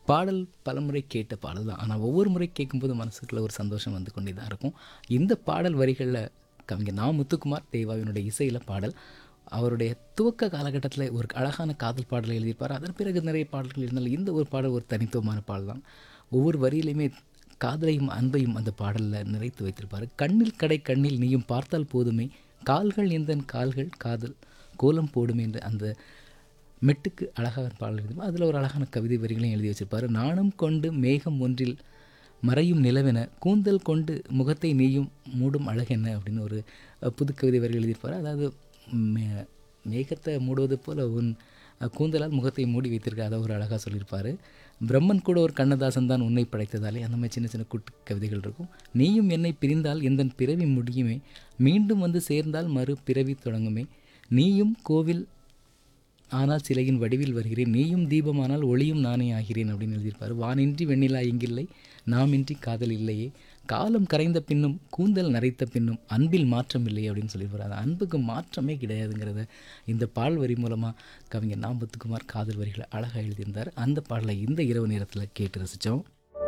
பாடல் பலமுறை கேட்ட பாடல் தான் ஆனால் ஒவ்வொரு முறை கேட்கும்போது மனசுக்குள்ள ஒரு சந்தோஷம் வந்து கொண்டே தான் இருக்கும் இந்த பாடல் வரிகளில் கவிஞர் நா முத்துக்குமார் தேவாவினுடைய இசையில் பாடல் அவருடைய துவக்க காலகட்டத்தில் ஒரு அழகான காதல் பாடலை எழுதியிருப்பார் அதன் பிறகு நிறைய பாடல்கள் இருந்தாலும் இந்த ஒரு பாடல் ஒரு தனித்துவமான பாடல் தான் ஒவ்வொரு வரியிலையுமே காதலையும் அன்பையும் அந்த பாடலில் நிறைத்து வைத்திருப்பார் கண்ணில் கடை கண்ணில் நீயும் பார்த்தால் போதுமே கால்கள் எந்தன் கால்கள் காதல் கோலம் போடுமே என்று அந்த மெட்டுக்கு அழகான பாடல் எழுதி அதில் ஒரு அழகான கவிதை வரிகளையும் எழுதி வச்சிருப்பார் நாணம் கொண்டு மேகம் ஒன்றில் மறையும் நிலவென கூந்தல் கொண்டு முகத்தை நீயும் மூடும் அழகென்ன அப்படின்னு ஒரு அஹ், புது கவிதை வரிகள் எழுதியிருப்பார் அதாவது மே- மேகத்தை மூடுவது போல் உன் அஹ், கூந்தலால் முகத்தை மூடி வைத்திருக்க அதை ஒரு அழகாக சொல்லியிருப்பார் பிரம்மன் கூட ஒரு கண்ணதாசன் தான் உன்னை படைத்ததாலே அந்த மாதிரி சின்ன சின்ன குட்டி கவிதைகள் இருக்கும் நீயும் என்னை பிரிந்தால் எந்த பிறவி முடியுமே மீண்டும் வந்து சேர்ந்தால் மறு பிறவி தொடங்குமே நீயும் கோவில் ஆனால் சிலையின் வடிவில் வருகிறேன் நீயும் தீபமானால் ஒளியும் நானே ஆகிறேன் அப்படின்னு எழுதியிருப்பார் வானின்றி வெண்ணிலா இங்கில்லை நாமின்றி காதல் இல்லையே காலம் கரைந்த பின்னும் கூந்தல் நரைத்த பின்னும் அன்பில் மாற்றம் இல்லை அப்படின்னு சொல்லியிருப்பார் அந்த அன்புக்கு மாற்றமே கிடையாதுங்கிறத இந்த பாடல் வரி மூலமாக கவிஞர் நாம்பத்துக்குமார் காதல் வரிகளை அழகாக எழுதியிருந்தார் அந்த பாடலை இந்த இரவு நேரத்தில் கேட்டு ரசித்தோம்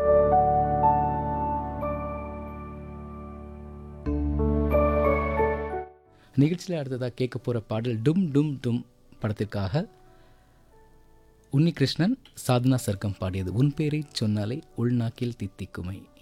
நிகழ்ச்சியில் அடுத்ததாக கேட்க போகிற பாடல் டும் டும் டும் படத்திற்காக உன்னிகிருஷ்ணன் சாதனா சர்க்கம் பாடியது உன் பேரை சொன்னாலே உள்நாக்கில் தித்திக்குமை